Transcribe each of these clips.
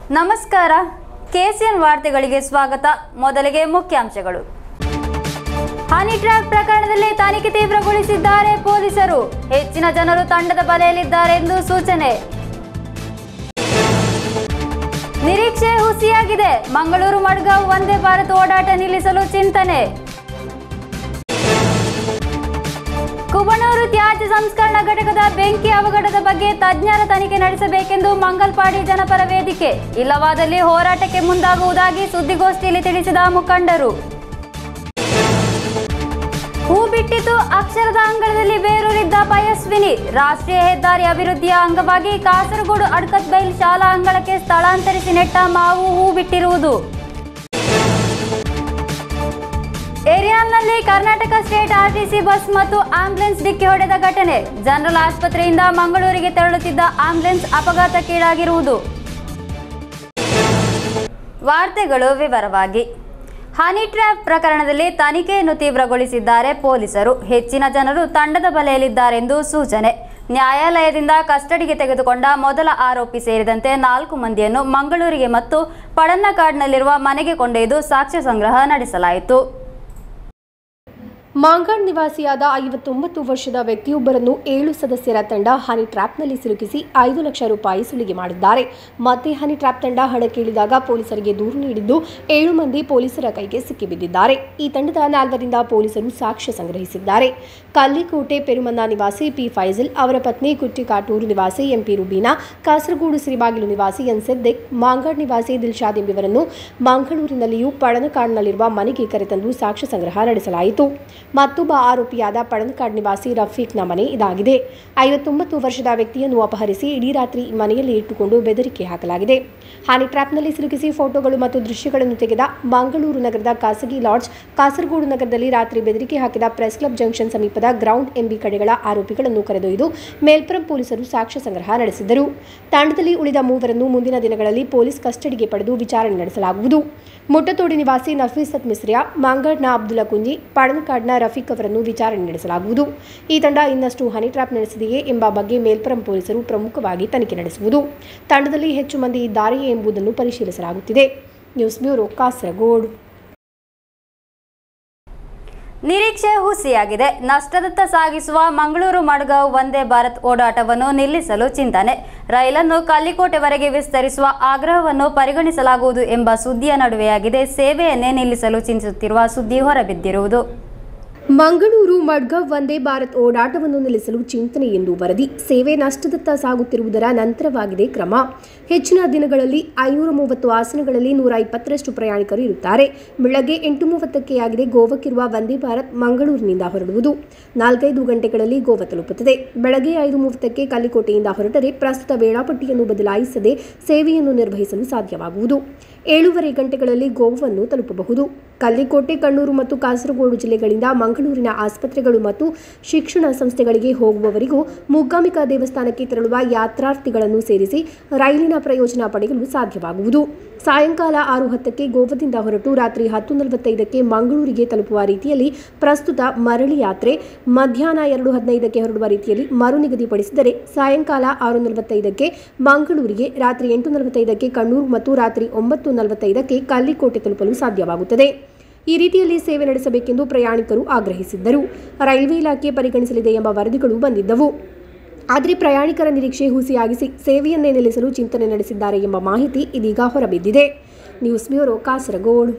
ನಮಸ್ಕಾರ ಕೆಸಿಎನ್ ವಾರ್ತೆಗಳಿಗೆ ಸ್ವಾಗತ ಮೊದಲಿಗೆ ಮುಖ್ಯಾಂಶಗಳು ಹನಿ ಟ್ರ್ಯಾಪ್ ಪ್ರಕರಣದಲ್ಲಿ ತನಿಖೆ ತೀವ್ರಗೊಳಿಸಿದ್ದಾರೆ ಪೊಲೀಸರು ಹೆಚ್ಚಿನ ಜನರು ತಂಡದ ಬಲೆಯಲ್ಲಿದ್ದಾರೆ ಎಂದು ಸೂಚನೆ ನಿರೀಕ್ಷೆ ಹುಸಿಯಾಗಿದೆ ಮಂಗಳೂರು ಮಡ್ಗಾಂವ್ ವಂದೇ ಭಾರತ್ ಓಡಾಟ ನಿಲ್ಲಿಸಲು ಚಿಂತನೆ ಕುಬಣೂರು ತ್ಯಾಜ್ಯ ಸಂಸ್ಕರಣಾ ಘಟಕದ ಬೆಂಕಿ ಅವಘಡದ ಬಗ್ಗೆ ತಜ್ಞರ ತನಿಖೆ ನಡೆಸಬೇಕೆಂದು ಮಂಗಲ್ಪಾಡಿ ಜನಪರ ವೇದಿಕೆ ಇಲ್ಲವಾದಲ್ಲಿ ಹೋರಾಟಕ್ಕೆ ಮುಂದಾಗುವುದಾಗಿ ಸುದ್ದಿಗೋಷ್ಠಿಯಲ್ಲಿ ತಿಳಿಸಿದ ಮುಖಂಡರು ಹೂ ಬಿಟ್ಟಿತು ಅಕ್ಷರದ ಅಂಗಳದಲ್ಲಿ ಬೇರೂರಿದ್ದ ಪಯಸ್ವಿನಿ ರಾಷ್ಟ್ರೀಯ ಹೆದ್ದಾರಿ ಅಭಿವೃದ್ಧಿಯ ಅಂಗವಾಗಿ ಕಾಸರಗೋಡು ಅಡ್ಕತ್ ಬೈಲ್ ಶಾಲಾ ಅಂಗಳಕ್ಕೆ ಸ್ಥಳಾಂತರಿಸಿ ನೆಟ್ಟ ಮಾವು ಹೂ ಬಿಟ್ಟಿರುವುದು ಏರಿಯಾಲ್ನಲ್ಲಿ ಕರ್ನಾಟಕ ಸ್ಟೇಟ್ ಆರ್ಟಿಸಿ ಬಸ್ ಮತ್ತು ಆಂಬ್ಯುಲೆನ್ಸ್ ಡಿಕ್ಕಿ ಹೊಡೆದ ಘಟನೆ ಜನರಲ್ ಆಸ್ಪತ್ರೆಯಿಂದ ಮಂಗಳೂರಿಗೆ ತೆರಳುತ್ತಿದ್ದ ಆಂಬ್ಯುಲೆನ್ಸ್ ಅಪಘಾತಕ್ಕೀಡಾಗಿರುವುದು ವಾರ್ತೆಗಳು ವಿವರವಾಗಿ ಹನಿ ಟ್ರ್ಯಾಪ್ ಪ್ರಕರಣದಲ್ಲಿ ತನಿಖೆಯನ್ನು ತೀವ್ರಗೊಳಿಸಿದ್ದಾರೆ ಪೊಲೀಸರು ಹೆಚ್ಚಿನ ಜನರು ತಂಡದ ಬಲೆಯಲ್ಲಿದ್ದಾರೆಂದು ಸೂಚನೆ ನ್ಯಾಯಾಲಯದಿಂದ ಕಸ್ಟಡಿಗೆ ತೆಗೆದುಕೊಂಡ ಮೊದಲ ಆರೋಪಿ ಸೇರಿದಂತೆ ನಾಲ್ಕು ಮಂದಿಯನ್ನು ಮಂಗಳೂರಿಗೆ ಮತ್ತು ಪಡನ್ನಕಾಡ್ನಲ್ಲಿರುವ ಮನೆಗೆ ಕೊಂಡೊಯ್ದು ಸಾಕ್ಷ್ಯ ಸಂಗ್ರಹ ನಡೆಸಲಾಯಿತು ಮಾಂಗಾಡ್ ನಿವಾಸಿಯಾದ ಐವತ್ತೊಂಬತ್ತು ವರ್ಷದ ವ್ಯಕ್ತಿಯೊಬ್ಬರನ್ನು ಏಳು ಸದಸ್ಯರ ತಂಡ ಹನಿ ಟ್ರ್ಯಾಪ್ನಲ್ಲಿ ಸಿಲುಕಿಸಿ ಐದು ಲಕ್ಷ ರೂಪಾಯಿ ಸುಲಿಗೆ ಮಾಡಿದ್ದಾರೆ ಮತ್ತೆ ಹನಿ ಟ್ರ್ಯಾಪ್ ತಂಡ ಹಣ ಕೇಳಿದಾಗ ಪೊಲೀಸರಿಗೆ ದೂರು ನೀಡಿದ್ದು ಏಳು ಮಂದಿ ಪೊಲೀಸರ ಕೈಗೆ ಸಿಕ್ಕಿಬಿದ್ದಿದ್ದಾರೆ ಈ ತಂಡದ ನಾಲ್ವರಿಂದ ಪೊಲೀಸರು ಸಾಕ್ಷ್ಯ ಸಂಗ್ರಹಿಸಿದ್ದಾರೆ ಕಲ್ಲಿಕೋಟೆ ಪೆರುಮನ್ನ ನಿವಾಸಿ ಪಿ ಫೈಜಲ್ ಅವರ ಪತ್ನಿ ಕುಟ್ಟಿಕಾಟೂರು ನಿವಾಸಿ ಎಂಪಿ ರುಬೀನಾ ಕಾಸರಗೋಡು ಸಿರಿಬಾಗಿಲು ನಿವಾಸಿ ಎನ್ ಸಿದ್ದಿಕ್ ಮಾಂಗಾಡ್ ನಿವಾಸಿ ದಿಲ್ಶಾದ್ ಎಂಬುವರನ್ನು ಮಂಗಳೂರಿನಲ್ಲಿಯೂ ಪಡನಕಾಡ್ನಲ್ಲಿರುವ ಮನೆಗೆ ಕರೆತಂದು ಸಾಕ್ಷ್ಯ ಸಂಗ್ರಹ ನಡೆಸಲಾಯಿತು ಮತ್ತೊಬ್ಬ ಆರೋಪಿಯಾದ ಪಡನಕಾಡ್ ನಿವಾಸಿ ರಫೀಕ್ನ ಮನೆ ಇದಾಗಿದೆ ಐವತ್ತೊಂಬತ್ತು ವರ್ಷದ ವ್ಯಕ್ತಿಯನ್ನು ಅಪಹರಿಸಿ ಇಡೀ ರಾತ್ರಿ ಮನೆಯಲ್ಲಿ ಇಟ್ಟುಕೊಂಡು ಬೆದರಿಕೆ ಹಾಕಲಾಗಿದೆ ಹಾನಿ ಟ್ರ್ಯಾಪ್ನಲ್ಲಿ ಸಿಲುಕಿಸಿ ಫೋಟೋಗಳು ಮತ್ತು ದೃಶ್ಯಗಳನ್ನು ತೆಗೆದ ಮಂಗಳೂರು ನಗರದ ಖಾಸಗಿ ಲಾಡ್ಜ್ ಕಾಸರಗೋಡು ನಗರದಲ್ಲಿ ರಾತ್ರಿ ಬೆದರಿಕೆ ಹಾಕಿದ ಪ್ರೆಸ್ ಕ್ಲಬ್ ಜಂಕ್ಷನ್ ಸಮೀಪದ ಗ್ರೌಂಡ್ ಎಂಬಿ ಕಡೆಗಳ ಆರೋಪಿಗಳನ್ನು ಕರೆದೊಯ್ದು ಮೇಲ್ಪುರಂ ಪೊಲೀಸರು ಸಾಕ್ಷ್ಯ ಸಂಗ್ರಹ ನಡೆಸಿದರು ತಂಡದಲ್ಲಿ ಉಳಿದ ಮೂವರನ್ನು ಮುಂದಿನ ದಿನಗಳಲ್ಲಿ ಪೊಲೀಸ್ ಕಸ್ಟಡಿಗೆ ಪಡೆದು ವಿಚಾರಣೆ ನಡೆಸಲಾಗುವುದು ಮುಟ್ಟತೋಡಿ ನಿವಾಸಿ ನಫೀಸತ್ ಮಿಸ್ರಿಯಾ ಮಾಂಗಡ್ನ ಅಬ್ದುಲ್ಲಾ ಕುಂಜಿ ಪಡನಕಾಡ್ನ ರಫೀಕ್ ಅವರನ್ನು ವಿಚಾರಣೆ ನಡೆಸಲಾಗುವುದು ಈ ತಂಡ ಇನ್ನಷ್ಟು ಹನಿ ಟ್ರ್ಯಾಪ್ ನಡೆಸಿದೆಯೇ ಎಂಬ ಬಗ್ಗೆ ಮೇಲ್ಪುರಂ ಪೊಲೀಸರು ಪ್ರಮುಖವಾಗಿ ತನಿಖೆ ನಡೆಸುವುದು ತಂಡದಲ್ಲಿ ಹೆಚ್ಚು ಮಂದಿ ಇದ್ದಾರೆಯೇ ಎಂಬುದನ್ನು ಪರಿಶೀಲಿಸಲಾಗುತ್ತಿದೆ ನ್ಯೂಸ್ ಬ್ಯೂರೋ ಕಾಸರಗೋಡು ನಿರೀಕ್ಷೆ ಹುಸಿಯಾಗಿದೆ ನಷ್ಟದತ್ತ ಸಾಗಿಸುವ ಮಂಗಳೂರು ಮಡ್ಗಾಂವ್ ವಂದೇ ಭಾರತ್ ಓಡಾಟವನ್ನು ನಿಲ್ಲಿಸಲು ಚಿಂತನೆ ರೈಲನ್ನು ಕಲ್ಲಿಕೋಟೆವರೆಗೆ ವಿಸ್ತರಿಸುವ ಆಗ್ರಹವನ್ನು ಪರಿಗಣಿಸಲಾಗುವುದು ಎಂಬ ಸುದ್ದಿಯ ನಡುವೆಯಾಗಿದೆ ಸೇವೆಯನ್ನೇ ನಿಲ್ಲಿಸಲು ಚಿಂತಿಸುತ್ತಿರುವ ಸುದ್ದಿ ಹೊರಬಿದ್ದಿರುವುದು ಮಂಗಳೂರು ಮಡ್ಗಾಂವ್ ವಂದೇ ಭಾರತ್ ಓಡಾಟವನ್ನು ನಿಲ್ಲಿಸಲು ಚಿಂತನೆ ಎಂದು ವರದಿ ಸೇವೆ ನಷ್ಟದತ್ತ ಸಾಗುತ್ತಿರುವುದರ ನಂತರವಾಗಿದೆ ಕ್ರಮ ಹೆಚ್ಚಿನ ದಿನಗಳಲ್ಲಿ ಐನೂರ ಮೂವತ್ತು ಆಸನಗಳಲ್ಲಿ ನೂರ ಇಪ್ಪತ್ತರಷ್ಟು ಪ್ರಯಾಣಿಕರು ಇರುತ್ತಾರೆ ಬೆಳಗ್ಗೆ ಎಂಟು ಮೂವತ್ತಕ್ಕೆ ಆಗಿದೆ ಗೋವಕ್ಕಿರುವ ವಂದೇ ಭಾರತ್ ಮಂಗಳೂರಿನಿಂದ ಹೊರಡುವುದು ನಾಲ್ಕೈದು ಗಂಟೆಗಳಲ್ಲಿ ಗೋವಾ ತಲುಪುತ್ತದೆ ಬೆಳಗ್ಗೆ ಐದು ಮೂವತ್ತಕ್ಕೆ ಕಲ್ಲಿಕೋಟೆಯಿಂದ ಹೊರಟರೆ ಪ್ರಸ್ತುತ ವೇಳಾಪಟ್ಟಿಯನ್ನು ಬದಲಾಯಿಸದೆ ಸೇವೆಯನ್ನು ನಿರ್ವಹಿಸಲು ಸಾಧ್ಯವಾಗುವುದು ಏಳೂವರೆ ಗಂಟೆಗಳಲ್ಲಿ ಗೋವಾವನ್ನು ತಲುಪಬಹುದು ಕಲ್ಲಿಕೋಟೆ ಕಣ್ಣೂರು ಮತ್ತು ಕಾಸರಗೋಡು ಜಿಲ್ಲೆಗಳಿಂದ ಮಂಗಳೂರಿನ ಆಸ್ಪತ್ರೆಗಳು ಮತ್ತು ಶಿಕ್ಷಣ ಸಂಸ್ಥೆಗಳಿಗೆ ಹೋಗುವವರಿಗೂ ಮೂಕಾಂಬಿಕಾ ದೇವಸ್ಥಾನಕ್ಕೆ ತೆರಳುವ ಯಾತ್ರಾರ್ಥಿಗಳನ್ನು ಸೇರಿಸಿ ರೈಲಿನ ಪ್ರಯೋಜನ ಪಡೆಯಲು ಸಾಧ್ಯವಾಗುವುದು ಸಾಯಂಕಾಲ ಆರು ಹತ್ತಕ್ಕೆ ಗೋವಾದಿಂದ ಹೊರಟು ರಾತ್ರಿ ಹತ್ತು ನಲವತ್ತೈದಕ್ಕೆ ಮಂಗಳೂರಿಗೆ ತಲುಪುವ ರೀತಿಯಲ್ಲಿ ಪ್ರಸ್ತುತ ಮರಳಿ ಯಾತ್ರೆ ಮಧ್ಯಾಹ್ನ ಎರಡು ಹದಿನೈದಕ್ಕೆ ಹೊರಡುವ ರೀತಿಯಲ್ಲಿ ಮರು ನಿಗದಿಪಡಿಸಿದರೆ ಸಾಯಂಕಾಲ ಆರು ನಲವತ್ತೈದಕ್ಕೆ ಮಂಗಳೂರಿಗೆ ರಾತ್ರಿ ಎಂಟು ನಲವತ್ತೈದಕ್ಕೆ ಕಣ್ಣೂರು ಮತ್ತು ರಾತ್ರಿ ಒಂಬತ್ತು ನಲವತ್ತೈದಕ್ಕೆ ಕಲ್ಲಿಕೋಟೆ ತಲುಪಲು ಸಾಧ್ಯವಾಗುತ್ತದೆ ಈ ರೀತಿಯಲ್ಲಿ ಸೇವೆ ನಡೆಸಬೇಕೆಂದು ಪ್ರಯಾಣಿಕರು ಆಗ್ರಹಿಸಿದ್ದರು ರೈಲ್ವೆ ಇಲಾಖೆ ಪರಿಗಣಿಸಲಿದೆ ಎಂಬ ವರದಿಗಳು ಬಂದಿದ್ದವು ಆದರೆ ಪ್ರಯಾಣಿಕರ ನಿರೀಕ್ಷೆ ಹುಸಿಯಾಗಿಸಿ ಸೇವೆಯನ್ನೇ ನಿಲ್ಲಿಸಲು ಚಿಂತನೆ ನಡೆಸಿದ್ದಾರೆ ಎಂಬ ಮಾಹಿತಿ ಇದೀಗ ಹೊರಬಿದ್ದಿದೆ ನ್ಯೂಸ್ ಬ್ಯೂರೋ ಕಾಸರಗೋಡು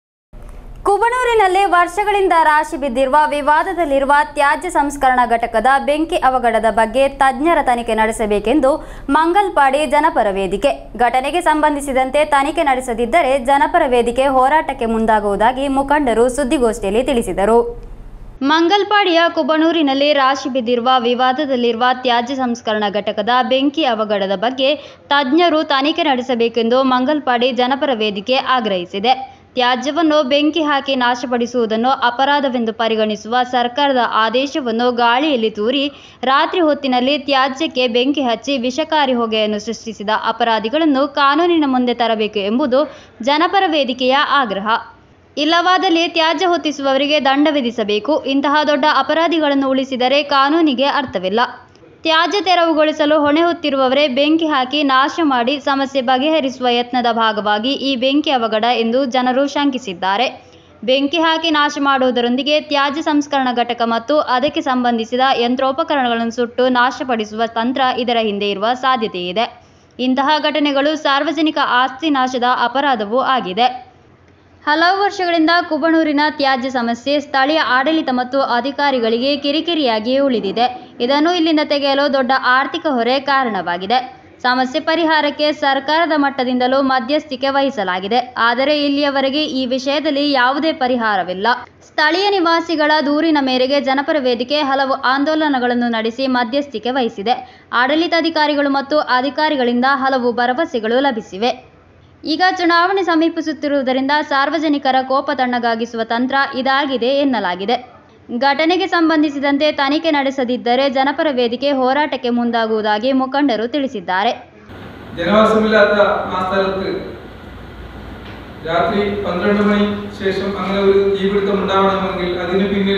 ಕುಬಣೂರಿನಲ್ಲಿ ವರ್ಷಗಳಿಂದ ರಾಶಿ ಬಿದ್ದಿರುವ ವಿವಾದದಲ್ಲಿರುವ ತ್ಯಾಜ್ಯ ಸಂಸ್ಕರಣಾ ಘಟಕದ ಬೆಂಕಿ ಅವಘಡದ ಬಗ್ಗೆ ತಜ್ಞರ ತನಿಖೆ ನಡೆಸಬೇಕೆಂದು ಮಂಗಲ್ಪಾಡಿ ಜನಪರ ವೇದಿಕೆ ಘಟನೆಗೆ ಸಂಬಂಧಿಸಿದಂತೆ ತನಿಖೆ ನಡೆಸದಿದ್ದರೆ ಜನಪರ ವೇದಿಕೆ ಹೋರಾಟಕ್ಕೆ ಮುಂದಾಗುವುದಾಗಿ ಮುಖಂಡರು ಸುದ್ದಿಗೋಷ್ಠಿಯಲ್ಲಿ ತಿಳಿಸಿದರು ಮಂಗಲ್ಪಾಡಿಯ ಕುಬಣೂರಿನಲ್ಲಿ ರಾಶಿ ಬಿದ್ದಿರುವ ವಿವಾದದಲ್ಲಿರುವ ತ್ಯಾಜ್ಯ ಸಂಸ್ಕರಣಾ ಘಟಕದ ಬೆಂಕಿ ಅವಘಡದ ಬಗ್ಗೆ ತಜ್ಞರು ತನಿಖೆ ನಡೆಸಬೇಕೆಂದು ಮಂಗಲ್ಪಾಡಿ ಜನಪರ ವೇದಿಕೆ ಆಗ್ರಹಿಸಿದೆ ತ್ಯಾಜ್ಯವನ್ನು ಬೆಂಕಿ ಹಾಕಿ ನಾಶಪಡಿಸುವುದನ್ನು ಅಪರಾಧವೆಂದು ಪರಿಗಣಿಸುವ ಸರ್ಕಾರದ ಆದೇಶವನ್ನು ಗಾಳಿಯಲ್ಲಿ ತೂರಿ ರಾತ್ರಿ ಹೊತ್ತಿನಲ್ಲಿ ತ್ಯಾಜ್ಯಕ್ಕೆ ಬೆಂಕಿ ಹಚ್ಚಿ ವಿಷಕಾರಿ ಹೊಗೆಯನ್ನು ಸೃಷ್ಟಿಸಿದ ಅಪರಾಧಿಗಳನ್ನು ಕಾನೂನಿನ ಮುಂದೆ ತರಬೇಕು ಎಂಬುದು ಜನಪರ ವೇದಿಕೆಯ ಆಗ್ರಹ ಇಲ್ಲವಾದಲ್ಲಿ ತ್ಯಾಜ್ಯ ಹೊತ್ತಿಸುವವರಿಗೆ ದಂಡ ವಿಧಿಸಬೇಕು ಇಂತಹ ದೊಡ್ಡ ಅಪರಾಧಿಗಳನ್ನು ಉಳಿಸಿದರೆ ಕಾನೂನಿಗೆ ಅರ್ಥವಿಲ್ಲ ತ್ಯಾಜ್ಯ ತೆರವುಗೊಳಿಸಲು ಹೊಣೆ ಹೊತ್ತಿರುವವರೇ ಬೆಂಕಿ ಹಾಕಿ ನಾಶ ಮಾಡಿ ಸಮಸ್ಯೆ ಬಗೆಹರಿಸುವ ಯತ್ನದ ಭಾಗವಾಗಿ ಈ ಬೆಂಕಿ ಅವಘಡ ಎಂದು ಜನರು ಶಂಕಿಸಿದ್ದಾರೆ ಬೆಂಕಿ ಹಾಕಿ ನಾಶ ಮಾಡುವುದರೊಂದಿಗೆ ತ್ಯಾಜ್ಯ ಸಂಸ್ಕರಣಾ ಘಟಕ ಮತ್ತು ಅದಕ್ಕೆ ಸಂಬಂಧಿಸಿದ ಯಂತ್ರೋಪಕರಣಗಳನ್ನು ಸುಟ್ಟು ನಾಶಪಡಿಸುವ ತಂತ್ರ ಇದರ ಹಿಂದೆ ಇರುವ ಸಾಧ್ಯತೆ ಇದೆ ಇಂತಹ ಘಟನೆಗಳು ಸಾರ್ವಜನಿಕ ಆಸ್ತಿ ನಾಶದ ಅಪರಾಧವೂ ಆಗಿದೆ ಹಲವು ವರ್ಷಗಳಿಂದ ಕುಬಣೂರಿನ ತ್ಯಾಜ್ಯ ಸಮಸ್ಯೆ ಸ್ಥಳೀಯ ಆಡಳಿತ ಮತ್ತು ಅಧಿಕಾರಿಗಳಿಗೆ ಕಿರಿಕಿರಿಯಾಗಿಯೇ ಉಳಿದಿದೆ ಇದನ್ನು ಇಲ್ಲಿಂದ ತೆಗೆಯಲು ದೊಡ್ಡ ಆರ್ಥಿಕ ಹೊರೆ ಕಾರಣವಾಗಿದೆ ಸಮಸ್ಯೆ ಪರಿಹಾರಕ್ಕೆ ಸರ್ಕಾರದ ಮಟ್ಟದಿಂದಲೂ ಮಧ್ಯಸ್ಥಿಕೆ ವಹಿಸಲಾಗಿದೆ ಆದರೆ ಇಲ್ಲಿಯವರೆಗೆ ಈ ವಿಷಯದಲ್ಲಿ ಯಾವುದೇ ಪರಿಹಾರವಿಲ್ಲ ಸ್ಥಳೀಯ ನಿವಾಸಿಗಳ ದೂರಿನ ಮೇರೆಗೆ ಜನಪರ ವೇದಿಕೆ ಹಲವು ಆಂದೋಲನಗಳನ್ನು ನಡೆಸಿ ಮಧ್ಯಸ್ಥಿಕೆ ವಹಿಸಿದೆ ಆಡಳಿತಾಧಿಕಾರಿಗಳು ಮತ್ತು ಅಧಿಕಾರಿಗಳಿಂದ ಹಲವು ಭರವಸೆಗಳು ಲಭಿಸಿವೆ ಈಗ ಚುನಾವಣೆ ಸಮೀಪಿಸುತ್ತಿರುವುದರಿಂದ ಸಾರ್ವಜನಿಕರ ಕೋಪ ತಣ್ಣಗಾಗಿಸುವ ತಂತ್ರ ಇದಾಗಿದೆ ಎನ್ನಲಾಗಿದೆ ಘಟನೆಗೆ ಸಂಬಂಧಿಸಿದಂತೆ ತನಿಖೆ ನಡೆಸದಿದ್ದರೆ ಜನಪರ ವೇದಿಕೆ ಹೋರಾಟಕ್ಕೆ ಮುಂದಾಗುವುದಾಗಿ മുഖണ്ഡರು ತಿಳಿಸಿದ್ದಾರೆ ജനവാസമില്ലാത്ത ആ സ്ഥലത്ത് രാത്രി പന്ത്രണ്ട് മണി ശേഷം അങ്ങനെ ഒരു തീപിടുത്തം ഉണ്ടാവണമെങ്കിൽ അതിന് പിന്നിൽ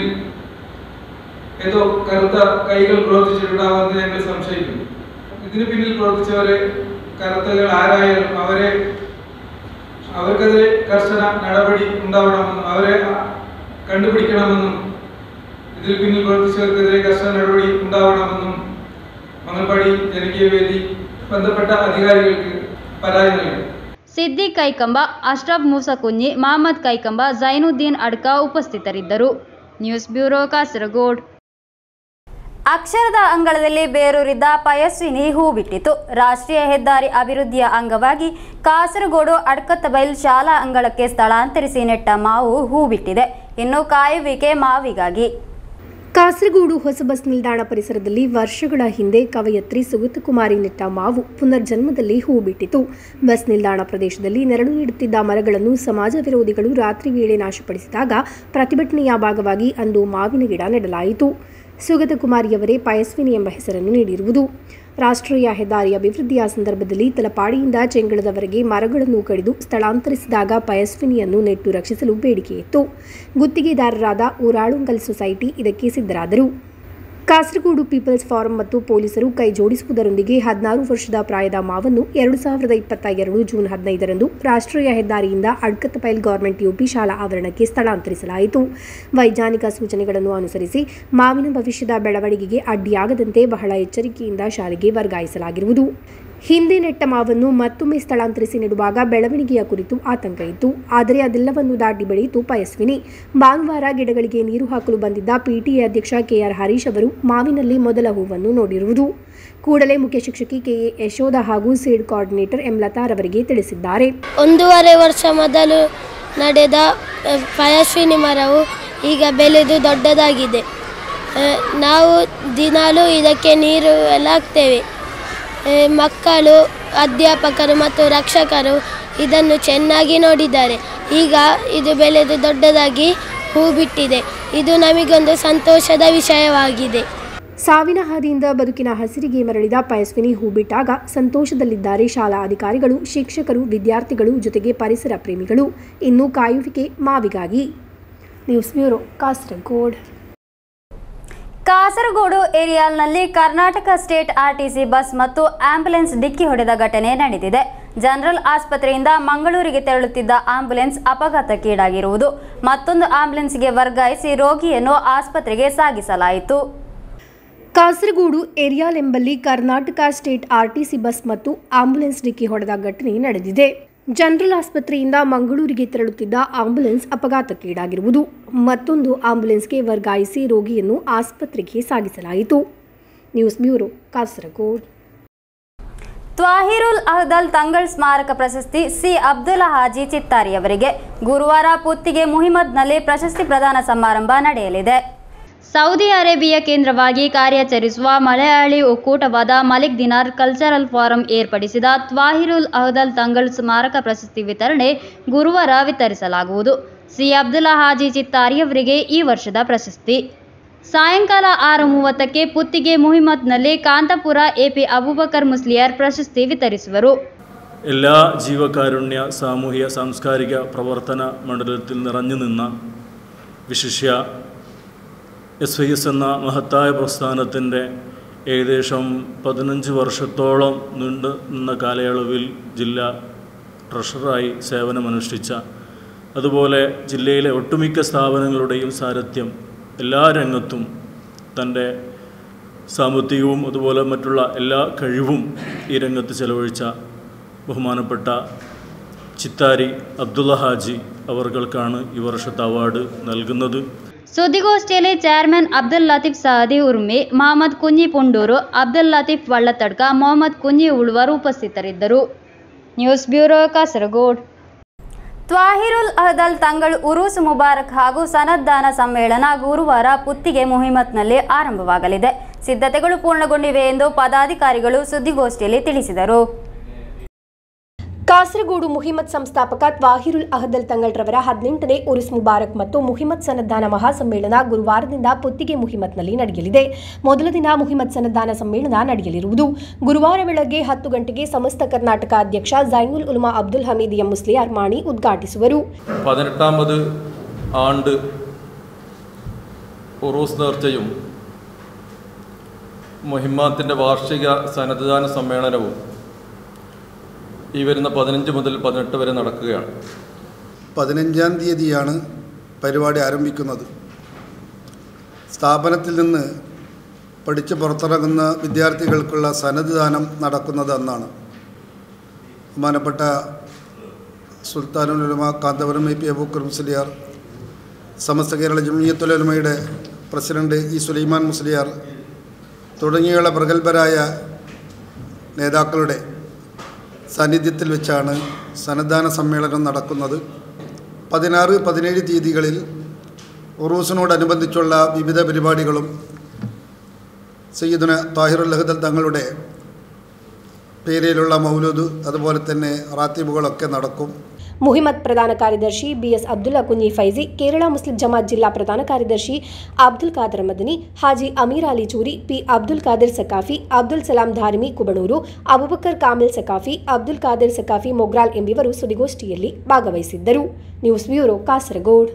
ഏതോ കറുത്ത കൈകൾ പ്രവർത്തിച്ചിട്ടുണ്ടാവുമെന്ന് ഞങ്ങൾ സംശയിക്കുന്നു ഇതിന് പിന്നിൽ പ്രവർത്തിച്ചവരെ കറുത്തകൾ ആരായാലും അവരെ അവർക്കെതിരെ കർശന നടപടി ഉണ്ടാവണമെന്നും അവരെ കണ്ടുപിടിക്കണമെന്നും ഇതിൽ പിന്നിൽ പ്രവർത്തിച്ചവർക്കെതിരെ കർശന നടപടി ഉണ്ടാവണമെന്നും മംഗൾപാടി ജനകീയ വേദി ബന്ധപ്പെട്ട അധികാരികൾക്ക് പരാതി നൽകി ಸಿದ್ದಿಕ್ ಕೈಕಂಬ ಅಶ್ರಫ್ ಮೂಸಕುഞ്ഞಿ ಮಹಮ್ಮದ್ ಕೈಕಂಬ ಜೈನುದ್ದೀನ್ ಅಡ್ಕ ಉಪಸ್ಥಿತರಿದ್ದರು ನ್ಯೂಸ್ ಬ್ಯೂರೋ ಕಾಸರಗೋಡ್ ಅಕ್ಷರದ ಅಂಗಳದಲ್ಲಿ ಬೇರೂರಿದ್ದ ಪಯಸ್ವಿನಿ ಹೂ ಬಿಟ್ಟಿತು ರಾಷ್ಟ್ರೀಯ ಹೆದ್ದಾರಿ ಅಭಿವೃದ್ಧಿಯ ಅಂಗವಾಗಿ ಕಾಸರಗೋಡು ಅಡ್ಕತ್ತಬೈಲ್ ಶಾಲಾ ಅಂಗಳಕ್ಕೆ ಸ್ಥಳಾಂತರಿಸಿ ನೆಟ್ಟ ಮಾವು ಹೂ ಬಿಟ್ಟಿದೆ ಇನ್ನು ಕಾಯುವಿಕೆ ಮಾವಿಗಾಗಿ ಕಾಸರಗೋಡು ಹೊಸ ಬಸ್ ನಿಲ್ದಾಣ ಪರಿಸರದಲ್ಲಿ ವರ್ಷಗಳ ಹಿಂದೆ ಕವಯತ್ರಿ ಸುಗತಕುಮಾರಿ ನೆಟ್ಟ ಮಾವು ಪುನರ್ಜನ್ಮದಲ್ಲಿ ಹೂ ಬಿಟ್ಟಿತು ಬಸ್ ನಿಲ್ದಾಣ ಪ್ರದೇಶದಲ್ಲಿ ನೆರಳು ನೀಡುತ್ತಿದ್ದ ಮರಗಳನ್ನು ಸಮಾಜ ವಿರೋಧಿಗಳು ರಾತ್ರಿ ವೇಳೆ ನಾಶಪಡಿಸಿದಾಗ ಪ್ರತಿಭಟನೆಯ ಭಾಗವಾಗಿ ಅಂದು ಮಾವಿನ ಗಿಡ ನೆಡಲಾಯಿತು ಸುಗತಕುಮಾರಿಯವರೇ ಪಯಸ್ವಿನಿ ಎಂಬ ಹೆಸರನ್ನು ನೀಡಿರುವುದು ರಾಷ್ಟ್ರೀಯ ಹೆದ್ದಾರಿ ಅಭಿವೃದ್ಧಿಯ ಸಂದರ್ಭದಲ್ಲಿ ತಲಪಾಡಿಯಿಂದ ಚೆಂಗಳದವರೆಗೆ ಮರಗಳನ್ನು ಕಡಿದು ಸ್ಥಳಾಂತರಿಸಿದಾಗ ಪಯಸ್ವಿನಿಯನ್ನು ನೆಟ್ಟು ರಕ್ಷಿಸಲು ಬೇಡಿಕೆಯಿತ್ತು ಗುತ್ತಿಗೆದಾರರಾದ ಊರಾಳುಂಗಲ್ ಸೊಸೈಟಿ ಇದಕ್ಕೆ ಸಿದ್ಧರಾದರು ಕಾಸರಗೋಡು ಪೀಪಲ್ಸ್ ಫಾರಂ ಮತ್ತು ಪೊಲೀಸರು ಕೈ ಜೋಡಿಸುವುದರೊಂದಿಗೆ ಹದಿನಾರು ವರ್ಷದ ಪ್ರಾಯದ ಮಾವನ್ನು ಎರಡು ಸಾವಿರದ ಇಪ್ಪತ್ತ ಎರಡು ಜೂನ್ ಹದಿನೈದರಂದು ರಾಷ್ಟ್ರೀಯ ಹೆದ್ದಾರಿಯಿಂದ ಅಡ್ಕತ್ತಪೈಲ್ ಗೌರ್ಮೆಂಟ್ ಯುಪಿ ಶಾಲಾ ಆವರಣಕ್ಕೆ ಸ್ಥಳಾಂತರಿಸಲಾಯಿತು ವೈಜ್ಞಾನಿಕ ಸೂಚನೆಗಳನ್ನು ಅನುಸರಿಸಿ ಮಾವಿನ ಭವಿಷ್ಯದ ಬೆಳವಣಿಗೆಗೆ ಅಡ್ಡಿಯಾಗದಂತೆ ಬಹಳ ಎಚ್ಚರಿಕೆಯಿಂದ ಶಾಲೆಗೆ ವರ್ಗಾಯಿಸಲಾಗಿರುವುದು ಹಿಂದೆ ನೆಟ್ಟ ಮಾವನ್ನು ಮತ್ತೊಮ್ಮೆ ಸ್ಥಳಾಂತರಿಸಿ ನೆಡುವಾಗ ಬೆಳವಣಿಗೆಯ ಕುರಿತು ಆತಂಕ ಇತ್ತು ಆದರೆ ಅದೆಲ್ಲವನ್ನು ದಾಟಿ ಬೆಳೆಯಿತು ಪಯಸ್ವಿನಿ ಭಾನುವಾರ ಗಿಡಗಳಿಗೆ ನೀರು ಹಾಕಲು ಬಂದಿದ್ದ ಪಿಟಿಎ ಅಧ್ಯಕ್ಷ ಕೆಆರ್ ಹರೀಶ್ ಅವರು ಮಾವಿನಲ್ಲಿ ಮೊದಲ ಹೂವನ್ನು ನೋಡಿರುವುದು ಕೂಡಲೇ ಮುಖ್ಯ ಶಿಕ್ಷಕಿ ಕೆಎ ಯಶೋಧ ಹಾಗೂ ಸೀಡ್ ಕೋಆರ್ಡಿನೇಟರ್ ಎಂ ಲತಾರವರಿಗೆ ತಿಳಿಸಿದ್ದಾರೆ ಒಂದೂವರೆ ವರ್ಷ ಮೊದಲು ನಡೆದ ಅ, ಪಯಸ್ವಿನಿ ಮರವು ಈಗ ಬೆಳೆದು ದೊಡ್ಡದಾಗಿದೆ ಅ, ನಾವು ದಿನಾಲೂ ಇದಕ್ಕೆ ನೀರು ಎಲ್ಲ ಹಾಕ್ತೇವೆ ಅ, ಮಕ್ಕಳು ಅಧ್ಯಾಪಕರು ಮತ್ತು ರಕ್ಷಕರು ಇದನ್ನು ಚೆನ್ನಾಗಿ ನೋಡಿದ್ದಾರೆ ಈಗ ಇದು ಬೆಳೆದು ದೊಡ್ಡದಾಗಿ ಹೂ ಬಿಟ್ಟಿದೆ ಇದು ನಮಗೊಂದು ಸಂತೋಷದ ವಿಷಯವಾಗಿದೆ ಸಾವಿನ ಹಾದಿಯಿಂದ ಬದುಕಿನ ಹಸಿರಿಗೆ ಮರಳಿದ ಪಯಸ್ವಿನಿ ಹೂ ಬಿಟ್ಟಾಗ ಸಂತೋಷದಲ್ಲಿದ್ದಾರೆ ಶಾಲಾ ಅಧಿಕಾರಿಗಳು ಶಿಕ್ಷಕರು ವಿದ್ಯಾರ್ಥಿಗಳು ಜೊತೆಗೆ ಪರಿಸರ ಪ್ರೇಮಿಗಳು ಇನ್ನು ಕಾಯುವಿಕೆ ಮಾವಿಗಾಗಿ ನ್ಯೂಸ್ ಬ್ಯೂರೋ ಕಾಸರಗೋಡ್ ಕಾಸರಗೋಡು ಏರಿಯಾಲ್ನಲ್ಲಿ ಕರ್ನಾಟಕ ಸ್ಟೇಟ್ ಆರ್ಟಿಸಿ ಬಸ್ ಮತ್ತು ಆಂಬ್ಯುಲೆನ್ಸ್ ಡಿಕ್ಕಿ ಹೊಡೆದ ಘಟನೆ ನಡೆದಿದೆ ಜನರಲ್ ಆಸ್ಪತ್ರೆಯಿಂದ ಮಂಗಳೂರಿಗೆ ತೆರಳುತ್ತಿದ್ದ ಆಂಬ್ಯುಲೆನ್ಸ್ ಅಪಘಾತಕ್ಕೀಡಾಗಿರುವುದು ಮತ್ತೊಂದು ಆಂಬ್ಯುಲೆನ್ಸ್ಗೆ ವರ್ಗಾಯಿಸಿ ರೋಗಿಯನ್ನು ಆಸ್ಪತ್ರೆಗೆ ಸಾಗಿಸಲಾಯಿತು ಕಾಸರಗೋಡು ಏರಿಯಾಲ್ ಎಂಬಲ್ಲಿ ಕರ್ನಾಟಕ ಸ್ಟೇಟ್ ಆರ್ಟಿಸಿ ಬಸ್ ಮತ್ತು ಆಂಬ್ಯುಲೆನ್ಸ್ ಡಿಕ್ಕಿ ಹೊಡೆದ ಘಟನೆ ನಡೆದಿದೆ ಜನರಲ್ ಆಸ್ಪತ್ರೆಯಿಂದ ಮಂಗಳೂರಿಗೆ ತೆರಳುತ್ತಿದ್ದ ಆಂಬ್ಯುಲೆನ್ಸ್ ಅಪಘಾತಕ್ಕೀಡಾಗಿರುವುದು ಮತ್ತೊಂದು ಆಂಬ್ಯುಲೆನ್ಸ್ಗೆ ವರ್ಗಾಯಿಸಿ ರೋಗಿಯನ್ನು ಆಸ್ಪತ್ರೆಗೆ ಸಾಗಿಸಲಾಯಿತು ನ್ಯೂಸ್ ಬ್ಯೂರೋ ಕಾಸರಗೋಡ್ ತ್ವಾಹಿರುಲ್ ಅಹ್ದಲ್ ತಂಗಳ್ ಸ್ಮಾರಕ ಪ್ರಶಸ್ತಿ ಸಿ ಅಬ್ದುಲ್ಲಾ ಹಾಜಿ ಚಿತ್ತಾರಿ ಅವರಿಗೆ ಗುರುವಾರ ಪುತ್ತಿಗೆ ಮುಹಿಮದ್ನಲ್ಲಿ ಪ್ರಶಸ್ತಿ ಪ್ರದಾನ ಸಮಾರಂಭ ನಡೆಯಲಿದೆ ಸೌದಿ ಅರೇಬಿಯಾ ಕೇಂದ್ರವಾಗಿ ಕಾರ್ಯಾಚರಿಸುವ ಮಲಯಾಳಿ ಒಕ್ಕೂಟವಾದ ಮಲಿಕ್ ದಿನಾರ್ ಕಲ್ಚರಲ್ ಫಾರಂ ಏರ್ಪಡಿಸಿದ ತ್ವಾಹಿರುಲ್ ಅಹ್ದಲ್ ತಂಗಳ್ ಸ್ಮಾರಕ ಪ್ರಶಸ್ತಿ ವಿತರಣೆ ಗುರುವಾರ ವಿತರಿಸಲಾಗುವುದು ಸಿ ಅಬ್ದುಲ್ಲಾ ಹಾಜಿ ಚಿತ್ತಾರಿ ಅವರಿಗೆ ಈ ವರ್ಷದ ಪ್ರಶಸ್ತಿ ಸಾಯಂಕಾಲ ಆರು ಮೂವತ್ತಕ್ಕೆ ಪುತ್ತಿಗೆ മുഹിമത്ನಲ್ಲಿ കാന്തപുര എ പി അബൂബക്കർ മുസ്ലിയാർ പ്രശസ്തി വിതരിಸುವರು എല്ലാ ജീവകാരുണ്യ സാമൂഹിക സാംസ്കാരിക പ്രവർത്തന മണ്ഡലത്തിൽ നിറഞ്ഞു നിന്ന വിശിഷ്യ എസ് വൈ എസ് എന്ന മഹത്തായ പ്രസ്ഥാനത്തിൻ്റെ ഏകദേശം പതിനഞ്ച് വർഷത്തോളം നീണ്ടു നിന്ന കാലയളവിൽ ജില്ലാ ട്രഷററായി സേവനമനുഷ്ഠിച്ച അതുപോലെ ജില്ലയിലെ ഒട്ടുമിക്ക സ്ഥാപനങ്ങളുടെയും സാരഥ്യം എല്ലാ രംഗത്തും തൻ്റെ സാമ്പത്തികവും അതുപോലെ മറ്റുള്ള എല്ലാ കഴിവും ഈ രംഗത്ത് ചെലവഴിച്ച ബഹുമാനപ്പെട്ട ചിത്താരി അബ്ദുള്ള ഹാജി അവർകൾക്കാണ് ഈ വർഷത്തെ അവാർഡ് നൽകുന്നത് ಸುದ್ದಿಗೋಷ್ಠಿಯಲ್ಲಿ ಚೇರ್ಮನ್ ಅಬ್ದುಲ್ ಲತೀಫ್ ಸಹದಿ ಉರ್ಮಿ ಮಹಮ್ಮದ್ ಕುಂಜಿ ಪುಂಡೂರು ಅಬ್ದುಲ್ ಲತೀಫ್ ವಳ್ಳತಡ್ಕ ಮೊಹಮ್ಮದ್ ಕುಂಜಿ ಉಳ್ವರು ಉಪಸ್ಥಿತರಿದ್ದರು ನ್ಯೂಸ್ ಬ್ಯೂರೋ ಕಾಸರಗೋಡ್ ತ್ವಾಹಿರುಲ್ ಅಹದಲ್ ತಂಗಳು ಉರೂಸ್ ಮುಬಾರಕ್ ಹಾಗೂ ಸನದ್ದಾನ ಸಮ್ಮೇಳನ ಗುರುವಾರ ಪುತ್ತಿಗೆ ಮುಹಿಮತ್ನಲ್ಲಿ ಆರಂಭವಾಗಲಿದೆ ಸಿದ್ಧತೆಗಳು ಪೂರ್ಣಗೊಂಡಿವೆ ಎಂದು ಪದಾಧಿಕಾರಿಗಳು ಸುದ್ದಿಗೋಷ್ಠಿಯಲ್ಲಿ ತಿಳಿಸಿದರು ಕಾಸರಗೋಡು ಮುಹಿಮತ್ ಸಂಸ್ಥಾಪಕ ತ್ವಾಹಿರುಲ್ ಅಹದಲ್ ತಂಗಳ್ರವರ ಹದಿನೆಂಟನೇ ಉರುಸ್ ಮುಬಾರಕ್ ಮತ್ತು ಮುಹಿಮತ್ ಸನ್ನದ್ದಾನ ಮಹಾಸಮ್ಮೇಳನ ಗುರುವಾರದಿಂದ ಪುತ್ತಿಗೆ ಮುಹಿಮತ್ನಲ್ಲಿ ನಡೆಯಲಿದೆ ಮೊದಲ ದಿನ ಮುಹಿಮತ್ ಸನ್ನದ್ದಾನ ಸಮ್ಮೇಳನ ನಡೆಯಲಿರುವುದು ಗುರುವಾರ ಬೆಳಗ್ಗೆ ಹತ್ತು ഗಂಟೆಗೆ സമസ്ത കർണാടക അധ്യക്ഷ സൈനുൽ ഉലമ അബ്ദുൽ ഹമീദ് എം മുസ്ലിയാർ മാണി ഉദ്ഘാಟಿಸುವರು പതിനെട്ടാമത് ആണ്ട് ഉറൂസ് നേർച്ചയും മുഹിമ്മാത്തിൻ്റെ വാർഷിക സന്നദ്ധദാന സമ്മേളനവും ഈ വരുന്ന പതിനഞ്ച് മുതൽ പതിനെട്ട് വരെ നടക്കുകയാണ് പതിനഞ്ചാം തീയതിയാണ് പരിപാടി ആരംഭിക്കുന്നത് സ്ഥാപനത്തിൽ നിന്ന് പഠിച്ച് പുറത്തിറങ്ങുന്ന വിദ്യാർത്ഥികൾക്കുള്ള സന്നദ്ധദാനം നടക്കുന്നത് അന്നാണ് ബഹുമാനപ്പെട്ട സുൽത്താനുലുലമ കാന്തപുരം എ പി അബൂക്കർ മുസ്ലിയാർ സമസ്ത കേരള ജമിയത്തുലമയുടെ പ്രസിഡന്റ് ഇ സുലൈമാൻ മുസ്ലിയാർ തുടങ്ങിയുള്ള പ്രഗത്ഭരായ നേതാക്കളുടെ സാന്നിധ്യത്തിൽ വെച്ചാണ് സന്നദ്ധാന സമ്മേളനം നടക്കുന്നത് പതിനാറ് പതിനേഴ് തീയതികളിൽ ഉറൂസിനോടനുബന്ധിച്ചുള്ള വിവിധ പരിപാടികളും സയ്യിദുന താഹിറുൽ അഹദൽ തങ്ങളുടെ പേരിലുള്ള മൗലൂദ് അതുപോലെ തന്നെ റാത്തീബുകളൊക്കെ നടക്കും ಮುಹಿಮತ್ ಪ್ರಧಾನ ಕಾರ್ಯದರ್ಶಿ ಬಿಎಸ್ ಅಬ್ದುಲ್ಲಾ ಕುಂಜಿ ಫೈಜಿ ಕೇರಳ ಮುಸ್ಲಿಂ ಜಮಾತ್ ಜಿಲ್ಲಾ ಪ್ರಧಾನ ಕಾರ್ಯದರ್ಶಿ ಅಬ್ದುಲ್ ಖಾದರ್ ಮದನಿ ಹಾಜಿ ಅಮೀರ್ ಅಲಿ ಚೂರಿ ಪಿ ಅಬ್ದುಲ್ ಖಾದಿರ್ ಸಕಾಫಿ ಅಬ್ದುಲ್ ಸಲಾಂ ಧಾರಿಮಿ ಕುಬಣೂರು ಅಬುಬಕರ್ ಕಾಮಿಲ್ ಸಕಾಫಿ ಅಬ್ದುಲ್ ಖಾದಿರ್ ಸಕಾಫಿ ಮೊಗ್ರಾಲ್ ಎಂಬಿವರು ಸುದ್ದಿಗೋಷ್ಠಿಯಲ್ಲಿ ಭಾಗವಹಿಸಿದ್ದರು news bureau Kasaragod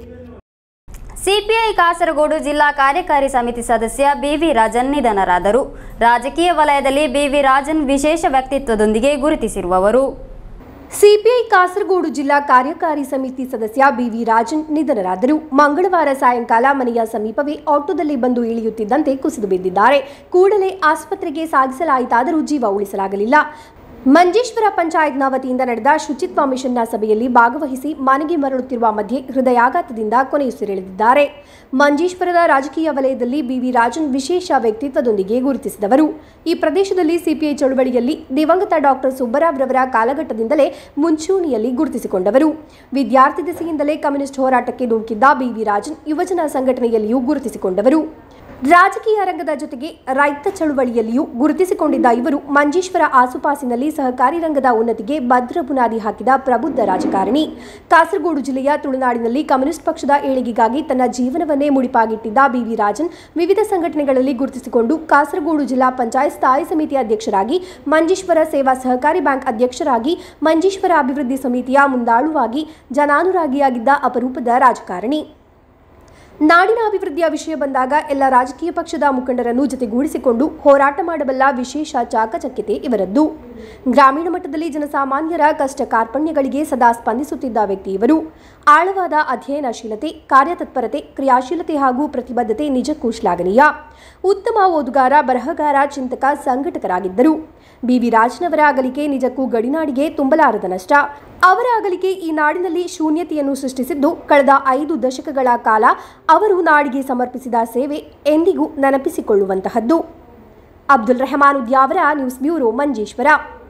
CPI Kasaragod ಜಿಲ್ಲಾ ಕಾರ್ಯಕಾರಿ ಸಮಿತಿ ಸದಸ್ಯ ಬಿವಿ ರಾಜನ್ ನಿಧನರಾದರು ರಾಜಕೀಯ ವಲಯದಲ್ಲಿ ಬಿವಿ ರಾಜನ್ ವಿಶೇಷ ವ್ಯಕ್ತಿತ್ವದೊಂದಿಗೆ ಗುರುತಿಸಿರುವವರು ಸಿಪಿಐ ಕಾಸರಗೋಡು ಜಿಲ್ಲಾ ಕಾರ್ಯಕಾರಿ ಸಮಿತಿ ಸದಸ್ಯ ಬಿವಿ ರಾಜನ್ ನಿಧನರಾದರು ಮಂಗಳವಾರ ಸಾಯಂಕಾಲ ಮನೆಯ ಸಮೀಪವೇ ಆಟೋದಲ್ಲಿ ಬಂದು ಇಳಿಯುತ್ತಿದ್ದಂತೆ ಕುಸಿದು ಬಿದ್ದಿದ್ದಾರೆ ಕೂಡಲೇ ಆಸ್ಪತ್ರೆಗೆ ಸಾಗಿಸಲಾಯಿತಾದರೂ ಜೀವ ಉಳಿಸಲಾಗಲಿಲ್ಲ ಮಂಜೇಶ್ವರ ಪಂಚಾಯತ್ನ ವತಿಯಿಂದ ನಡೆದ ಶುಚಿತ್ವ ಮಿಷನ್ನ ಸಭೆಯಲ್ಲಿ ಭಾಗವಹಿಸಿ ಮನೆಗೆ ಮರಳುತ್ತಿರುವ ಮಧ್ಯೆ ಹೃದಯಾಘಾತದಿಂದ ಕೊನೆಯುಸಿರೆಳೆದಿದ್ದಾರೆ ಮಂಜೇಶ್ವರದ ರಾಜಕೀಯ ವಲಯದಲ್ಲಿ ಬಿವಿ ರಾಜನ್ ವಿಶೇಷ ವ್ಯಕ್ತಿತ್ವದೊಂದಿಗೆ ಗುರುತಿಸಿದವರು ಈ ಪ್ರದೇಶದಲ್ಲಿ ಸಿಪಿಐ ಚಳುವಳಿಯಲ್ಲಿ ದಿವಂಗತ ಡಾಕ್ಟರ್ ಸುಬ್ಬರಾವ್ ರವರ ಕಾಲಘಟ್ಟದಿಂದಲೇ ಮುಂಚೂಣಿಯಲ್ಲಿ ಗುರುತಿಸಿಕೊಂಡವರು ವಿದ್ಯಾರ್ಥಿ ದೆಸೆಯಿಂದಲೇ ಕಮ್ಯುನಿಸ್ಟ್ ಹೋರಾಟಕ್ಕೆ ಧುಮುಕಿದ್ದ ಬಿವಿ ರಾಜನ್ ಯುವಜನ ಸಂಘಟನೆಯಲ್ಲಿಯೂ ಗುರುತಿಸಿಕೊಂಡವರು ರಾಜಕೀಯ ರಂಗದ ಜೊತೆಗೆ ರೈತ ಚಳುವಳಿಯಲ್ಲಿಯೂ ಗುರುತಿಸಿಕೊಂಡಿದ್ದ ಇವರು ಮಂಜೇಶ್ವರ ಆಸುಪಾಸಿನಲ್ಲಿ ಸಹಕಾರಿ ರಂಗದ ಉನ್ನತಿಗೆ ಭದ್ರ ಬುನಾದಿ ಹಾಕಿದ ಪ್ರಬುದ್ಧ ರಾಜಕಾರಣಿ ಕಾಸರಗೋಡು ಜಿಲ್ಲೆಯ ತುಳುನಾಡಿನಲ್ಲಿ ಕಮ್ಯುನಿಸ್ಟ್ ಪಕ್ಷದ ಏಳಿಗೆಗಾಗಿ ತನ್ನ ಜೀವನವನ್ನೇ ಮುಡಿಪಾಗಿಟ್ಟಿದ್ದ ಬಿವಿ ರಾಜನ್ ವಿವಿಧ ಸಂಘಟನೆಗಳಲ್ಲಿ ಗುರುತಿಸಿಕೊಂಡು ಕಾಸರಗೋಡು ಜಿಲ್ಲಾ ಪಂಚಾಯತ್ ಸ್ಥಾಯಿ ಸಮಿತಿ ಅಧ್ಯಕ್ಷರಾಗಿ ಮಂಜೇಶ್ವರ ಸೇವಾ ಸಹಕಾರಿ ಬ್ಯಾಂಕ್ ಅಧ್ಯಕ್ಷರಾಗಿ ಮಂಜೇಶ್ವರ ಅಭಿವೃದ್ಧಿ ಸಮಿತಿಯ ಮುಂದಾಳುವಾಗಿ ಜನಾನುರಾಗಿಯಾಗಿದ್ದ ಅಪರೂಪದ ರಾಜಕಾರಣಿ ನಾಡಿನ ಅಭಿವೃದ್ಧಿಯ ವಿಷಯ ಬಂದಾಗ ಎಲ್ಲ ರಾಜಕೀಯ ಪಕ್ಷದ ಮುಖಂಡರನ್ನು ಜೊತೆಗೂಡಿಸಿಕೊಂಡು ಹೋರಾಟ ಮಾಡಬಲ್ಲ ವಿಶೇಷ ಚಾಕಚಕ್ಯತೆ ಇವರದ್ದು ಗ್ರಾಮೀಣ ಮಟ್ಟದಲ್ಲಿ ಜನಸಾಮಾನ್ಯರ ಕಷ್ಟ ಕಾರ್ಪಣ್ಯಗಳಿಗೆ ಸದಾ ಸ್ಪಂದಿಸುತ್ತಿದ್ದ ವ್ಯಕ್ತಿ ಇವರು ಆಳವಾದ ಅಧ್ಯಯನಶೀಲತೆ ಕಾರ್ಯತತ್ಪರತೆ ಕ್ರಿಯಾಶೀಲತೆ ಹಾಗೂ ಪ್ರತಿಬದ್ಧತೆ ನಿಜಕ್ಕೂ ಶ್ಲಾಘನೀಯ ಉತ್ತಮ ಓದುಗಾರ ಬರಹಗಾರ ಚಿಂತಕ ಸಂಘಟಕರಾಗಿದ್ದರು ಬಿವಿ ರಾಜನವರ ಅಗಲಿಕೆ ನಿಜಕ್ಕೂ ಗಡಿನಾಡಿಗೆ ತುಂಬಲಾರದ ನಷ್ಟ ಅವರ ಅಗಲಿಕೆ ಈ ನಾಡಿನಲ್ಲಿ ಶೂನ್ಯತೆಯನ್ನು ಸೃಷ್ಟಿಸಿದ್ದು ಕಳೆದ ಐದು ದಶಕಗಳ ಕಾಲ ಅವರು ನಾಡಿಗೆ ಸಮರ್ಪಿಸಿದ ಸೇವೆ ಎಂದಿಗೂ ನೆನಪಿಸಿಕೊಳ್ಳುವಂತಹದ್ದು Abdul Rahman Udyavar news bureau Manjeshwar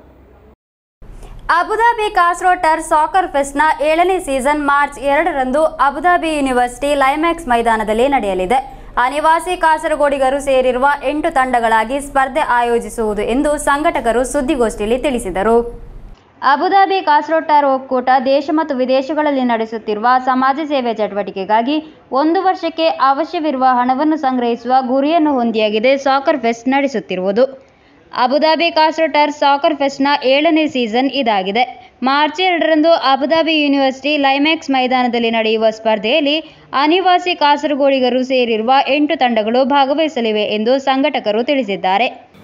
Abu Dhabi Kasrotar soccer ಫೆಸ್ಟ್ನ ಏಳನೇ ಸೀಸನ್ ಮಾರ್ಚ್ ಎರಡರಂದು ಅಬುದಾಬಿ ಯೂನಿವರ್ಸಿಟಿ ಲೈಮ್ಯಾಕ್ಸ್ ಮೈದಾನದಲ್ಲಿ ನಡೆಯಲಿದೆ ಅನಿವಾಸಿ ಕಾಸರಗೋಡಿಗರು ಸೇರಿರುವ ಎಂಟು ತಂಡಗಳಾಗಿ ಸ್ಪರ್ಧೆ ಆಯೋಜಿಸುವುದು ಎಂದು ಸಂಘಟಕರು ಸುದ್ದಿಗೋಷ್ಠಿಯಲ್ಲಿ ತಿಳಿಸಿದರು ಅಬುದಾಬಿ ಕಾಸ್ರೋಟಾರ್ ಒಕ್ಕೂಟ ದೇಶ ಮತ್ತು ವಿದೇಶಗಳಲ್ಲಿ ನಡೆಸುತ್ತಿರುವ ಸಮಾಜ ಸೇವೆ ಚಟುವಟಿಕೆಗಾಗಿ ಒಂದು ವರ್ಷಕ್ಕೆ ಅವಶ್ಯವಿರುವ ಹಣವನ್ನು ಸಂಗ್ರಹಿಸುವ ಗುರಿಯನ್ನು ಹೊಂದಿಯಾಗಿದೆ ಸಾಕರ್ ಫೆಸ್ಟ್ ನಡೆಸುತ್ತಿರುವುದು ಅಬುದಾಬಿ ಕಾಸ್ರೋಟರ್ ಸಾಕರ್ ಫೆಸ್ಟ್ನ ಏಳನೇ ಸೀಸನ್ ಇದಾಗಿದೆ ಮಾರ್ಚ್ ಎರಡರಂದು ಅಬುದಾಬಿ ಯೂನಿವರ್ಸಿಟಿ ಲೈಮ್ಯಾಕ್ಸ್ ಮೈದಾನದಲ್ಲಿ ನಡೆಯುವ ಸ್ಪರ್ಧೆಯಲ್ಲಿ ಅನಿವಾಸಿ ಕಾಸರಗೋಡಿಗರು ಸೇರಿರುವ ಎಂಟು ತಂಡಗಳು ಭಾಗವಹಿಸಲಿವೆ ಎಂದು ಸಂಘಟಕರು ತಿಳಿಸಿದ್ದಾರೆ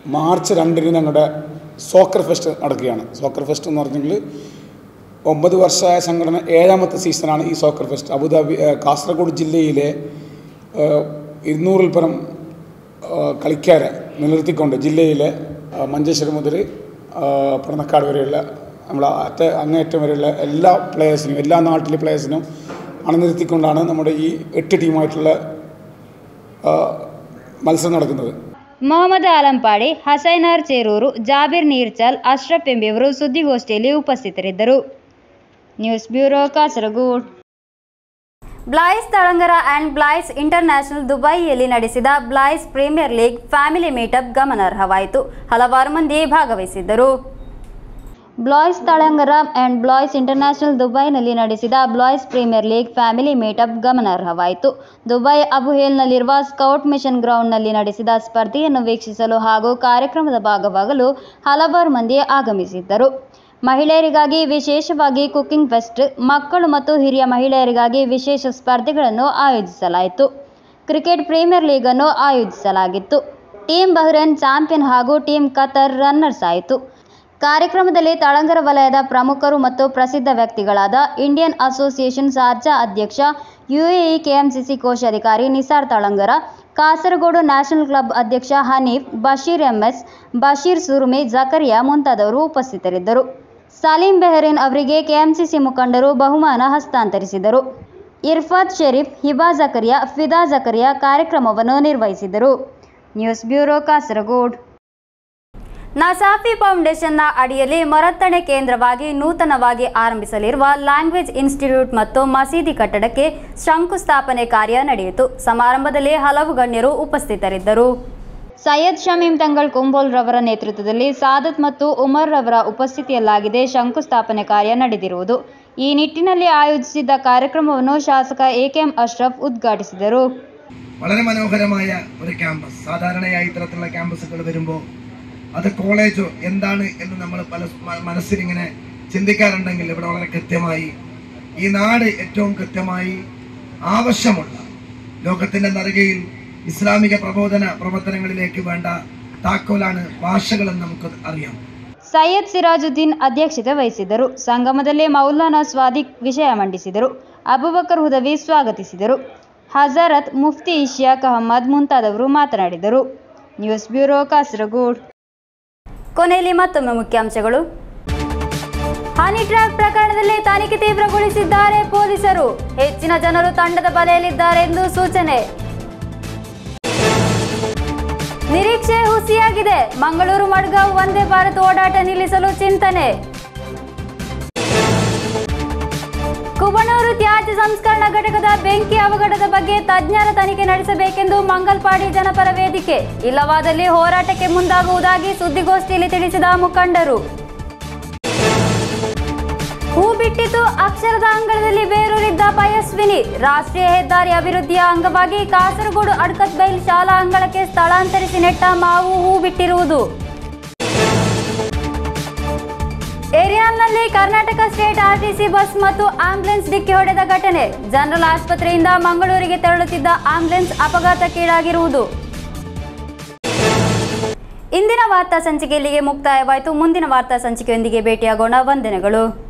മാർച്ച് രണ്ടിന് ഞങ്ങളുടെ സോക്കർ ഫെസ്റ്റ് നടക്കുകയാണ് സോക്കർ ഫെസ്റ്റ് എന്ന് പറഞ്ഞെങ്കിൽ ഒമ്പത് വർഷമായ സംഘടന ഏഴാമത്തെ സീസണാണ് ഈ സോക്കർ ഫെസ്റ്റ് അബുദാബി ഏഹ്, കാസർഗോഡ് ജില്ലയിലെ ഏഹ്, ഇരുന്നൂറിൽ പരം ഏഹ്, കളിക്കാരെ നിലനിർത്തിക്കൊണ്ട് ജില്ലയിലെ ഏഹ്, മഞ്ചേശ്വരം മുതൽ ഏഹ്, പടന്നക്കാട് വരെയുള്ള നമ്മളെ അറ്റ അങ്ങേയറ്റം വരെയുള്ള എല്ലാ പ്ലേയേഴ്സിനും എല്ലാ നാട്ടിലെ പ്ലേയേഴ്സിനും അണിനിർത്തിക്കൊണ്ടാണ് നമ്മുടെ ഈ എട്ട് ടീമായിട്ടുള്ള ഏഹ്, മത്സരം നടക്കുന്നത് ಮೊಹಮ್ಮದ್ ಆಲಂಪಾಡಿ ಹಸೈನಾರ್ ಚೇರೂರು ಜಾಬೀರ್ ನೀರ್ಚಲ್ ಅಶ್ರಫ್ ಎಂಬಿಯವರು ಸುದ್ದಿಗೋಷ್ಠಿಯಲ್ಲಿ ಉಪಸ್ಥಿತರಿದ್ದರು news bureau Kasaragod Blaise Thalangara and Blaise international ದುಬೈಯಲ್ಲಿ ನಡೆಸಿದ Blaise premier league family meetup ಗಮನಾರ್ಹವಾಯಿತು ಹಲವಾರು ಮಂದಿ ಭಾಗವಹಿಸಿದ್ದರು ಬ್ಲಾಯ್ಸ್ ತಳಂಗರ ಆ್ಯಂಡ್ ಬ್ಲಾಯ್ಸ್ ಇಂಟರ್ನ್ಯಾಷನಲ್ ದುಬೈನಲ್ಲಿ ನಡೆಸಿದ Blaise premier league family meetup ಗಮನಾರ್ಹವಾಯಿತು ದುಬೈ ಅಬುಹೇಲ್ನಲ್ಲಿರುವ ಸ್ಕೌಟ್ ಮಿಷನ್ ಗ್ರೌಂಡ್ನಲ್ಲಿ ನಡೆಸಿದ ಸ್ಪರ್ಧೆಯನ್ನು ವೀಕ್ಷಿಸಲು ಹಾಗೂ ಕಾರ್ಯಕ್ರಮದ ಭಾಗವಾಗಲು ಹಲವಾರು ಮಂದಿ ಆಗಮಿಸಿದ್ದರು ಮಹಿಳೆಯರಿಗಾಗಿ ವಿಶೇಷವಾಗಿ ಕುಕಿಂಗ್ ಫೆಸ್ಟ್ ಮಕ್ಕಳು ಮತ್ತು ಹಿರಿಯ ಮಹಿಳೆಯರಿಗಾಗಿ ವಿಶೇಷ ಸ್ಪರ್ಧೆಗಳನ್ನು ಆಯೋಜಿಸಲಾಯಿತು ಕ್ರಿಕೆಟ್ ಪ್ರೀಮಿಯರ್ ಲೀಗನ್ನು ಆಯೋಜಿಸಲಾಗಿತ್ತು ಟೀಮ್ ಬಹ್ರೇನ್ ಚಾಂಪಿಯನ್ ಹಾಗೂ ಟೀಮ್ ಕತರ್ ರನ್ನರ್ಸ್ ಆಯಿತು ಕಾರ್ಯಕ್ರಮದಲ್ಲಿ ತಳಂಗರ ವಲಯದ ಪ್ರಮುಖರು ಮತ್ತು ಪ್ರಸಿದ್ಧ ವ್ಯಕ್ತಿಗಳಾದ ಇಂಡಿಯನ್ ಅಸೋಸಿಯೇಷನ್ ಶಾರ್ಜಾ ಅಧ್ಯಕ್ಷ ಯುಎಇ ಕೆಎಂಸಿಸಿ ಕೋಶಾಧಿಕಾರಿ ನಿಸಾರ್ ತಳಂಗರ ಕಾಸರಗೋಡು ನ್ಯಾಷನಲ್ ಕ್ಲಬ್ ಅಧ್ಯಕ್ಷ ಹನೀಫ್ ಬಶೀರ್ ಎಂಎಸ್ ಬಶೀರ್ ಸುರುಮಿ ಜಕರಿಯಾ ಮುಂತಾದವರು ಉಪಸ್ಥಿತರಿದ್ದರು ಸಲೀಂ ಬೆಹರಿನ್ ಅವರಿಗೆ ಕೆಎಂಸಿಸಿ ಮುಖಂಡರು ಬಹುಮಾನ ಹಸ್ತಾಂತರಿಸಿದರು ಇರ್ಫಾತ್ ಶರೀಫ್ ಹಿಬಾ ಜಕರಿಯಾ ಫಿದಾ ಜಕರಿಯಾ ಕಾರ್ಯಕ್ರಮವನ್ನು ನಿರ್ವಹಿಸಿದರು ನ್ಯೂಸ್ ಬ್ಯೂರೋ ಕಾಸರಗೋಡ್ ನಸಾಫಿ ಫೌಂಡೇಶನ್ನ ಅಡಿಯಲ್ಲಿ ಮರತ್ತಣೆ ಕೇಂದ್ರವಾಗಿ ನೂತನವಾಗಿ ಆರಂಭಿಸಲಿರುವ ಲ್ಯಾಂಗ್ವೇಜ್ ಇನ್ಸ್ಟಿಟ್ಯೂಟ್ ಮತ್ತು ಮಸೀದಿ ಕಟ್ಟಡಕ್ಕೆ ಶಂಕುಸ್ಥಾಪನೆ ಕಾರ್ಯ ನಡೆಯಿತು ಸಮಾರಂಭದಲ್ಲಿ ಹಲವು ಗಣ್ಯರು ಉಪಸ್ಥಿತರಿದ್ದರು ಸೈಯದ್ ಶಮೀಂ ತಂಗಳ್ ಕುಂಬೋಲ್ ರವರ ನೇತೃತ್ವದಲ್ಲಿ ಸಾದತ್ ಮತ್ತು ಉಮರ್ ರವರ ಉಪಸ್ಥಿತಿಯಲ್ಲಾಗಿದೆ ಶಂಕುಸ್ಥಾಪನೆ ಕಾರ್ಯ ನಡೆದಿರುವುದು ಈ ನಿಟ್ಟಿನಲ್ಲಿ ಆಯೋಜಿಸಿದ್ದ ಕಾರ್ಯಕ್ರಮವನ್ನು ಶಾಸಕ ಎಕೆಎಂ ಅಶ್ರಫ್ ಉದ್ಘಾಟಿಸಿದರು വളരെ മനോഹരമായ ഒരു ക്യാമ്പസ് സാധാരണയായി ഇത്തരത്തിലുള്ള ക്യാമ്പസുകൾ വരുമ്പോൾ അത് കോളേജോ എന്താണ് എന്ന് നമ്മൾ പല മ- മനസ്സിലിങ്ങനെ ചിന്തിക്കാറുണ്ടെങ്കിൽ ഇവിടെ വളരെ കൃത്യമായി ഈ നാട് ഏറ്റവും കൃത്യമായി ആവശ്യമുള്ള ലോകത്തിന്റെ നറുകയിൽ ഇസ്ലാമിക പ്രബോധന പ്രവർത്തനങ്ങളിലേക്ക് വേണ്ട താക്കോലാണ് ഭാഷകളെന്ന് നമുക്ക് അറിയാം ಸೈಯದ್ ಸಿರಾಜುದ್ದೀನ್ ಅಧ್ಯಕ್ಷತೆ ವಹಿಸಿದ್ದರು ಸಂಗಮದಲ್ಲಿ ಮೌಲಾನಾ ಸ್ವಾದಿಕ್ ವಿಷಯ ಮಂಡಿಸಿದರು ಅಬುಬಕರ್ ಹುದವಿ ಸ್ವಾಗತಿಸಿದರು ಹಜರತ್ ಮುಫ್ತಿ ಇಶಿಯಾಕ್ ಅಹಮ್ಮದ್ ಮುಂತಾದವರು ಮಾತನಾಡಿದರು ನ್ಯೂಸ್ ಬ್ಯೂರೋ ಕಾಸರಗೋಡ್ ಕೊನೆಯಲ್ಲಿ ಮತ್ತೊಮ್ಮೆ ಮುಖ್ಯಾಂಶಗಳು ಹನಿ ಟ್ರ್ಯಾಪ್ ಪ್ರಕರಣದಲ್ಲಿ ತನಿಖೆ ತೀವ್ರಗೊಳಿಸಿದ್ದಾರೆ ಪೊಲೀಸರು ಹೆಚ್ಚಿನ ಜನರು ತಂಡದ ಬಲೆಯಲ್ಲಿದ್ದಾರೆ ಎಂದು ಸೂಚನೆ ನಿರೀಕ್ಷೆ ಹುಸಿಯಾಗಿದೆ ಮಂಗಳೂರು ಮಡ್ಗಾಂವ್ ವಂದೇ ಭಾರತ್ ಓಡಾಟ ನಿಲ್ಲಿಸಲು ಚಿಂತನೆ ಕುಬಣೂರು ತ್ಯಾಜ್ಯ ಸಂಸ್ಕರಣಾ ಘಟಕದ ಬೆಂಕಿ ಅವಘಡದ ಬಗ್ಗೆ ತಜ್ಞರ ತನಿಖೆ ನಡೆಸಬೇಕೆಂದು ಮಂಗಲ್ಪಾಡಿ ಜನಪರ ವೇದಿಕೆ ಇಲ್ಲವಾದಲ್ಲಿ ಹೋರಾಟಕ್ಕೆ ಮುಂದಾಗುವುದಾಗಿ ಸುದ್ದಿಗೋಷ್ಠಿಯಲ್ಲಿ ತಿಳಿಸಿದ ಮುಖಂಡರು ಹೂ ಬಿಟ್ಟಿತು ಅಕ್ಷರದ ಅಂಗಳದಲ್ಲಿ ಬೇರೂರಿದ್ದ ಪಯಸ್ವಿನಿ ರಾಷ್ಟ್ರೀಯ ಹೆದ್ದಾರಿ ಅಭಿವೃದ್ಧಿಯ ಅಂಗವಾಗಿ ಕಾಸರಗೋಡು ಅಡ್ಕತ್ ಬೈಲ್ ಶಾಲಾ ಅಂಗಳಕ್ಕೆ ಸ್ಥಳಾಂತರಿಸಿ ನೆಟ್ಟ ಮಾವು ಹೂ ಬಿಟ್ಟಿರುವುದು ಏರಿಯಾಲ್ನಲ್ಲಿ ಕರ್ನಾಟಕ ಸ್ಟೇಟ್ ಆರ್ಟಿಸಿ ಬಸ್ ಮತ್ತು ಆಂಬ್ಯುಲೆನ್ಸ್ ಡಿಕ್ಕಿ ಹೊಡೆದ ಘಟನೆ ಜನರಲ್ ಆಸ್ಪತ್ರೆಯಿಂದ ಮಂಗಳೂರಿಗೆ ತೆರಳುತ್ತಿದ್ದ ಆಂಬ್ಯುಲೆನ್ಸ್ ಅಪಘಾತಕ್ಕೀಡಾಗಿರುವುದು ಇಂದಿನ ವಾರ್ತಾ ಸಂಚಿಕೆ ಇಲ್ಲಿಗೆ ಮುಕ್ತಾಯವಾಯಿತು ಮುಂದಿನ ವಾರ್ತಾ ಸಂಚಿಕೆಯೊಂದಿಗೆ ಭೇಟಿಯಾಗೋಣ ವಂದನೆಗಳು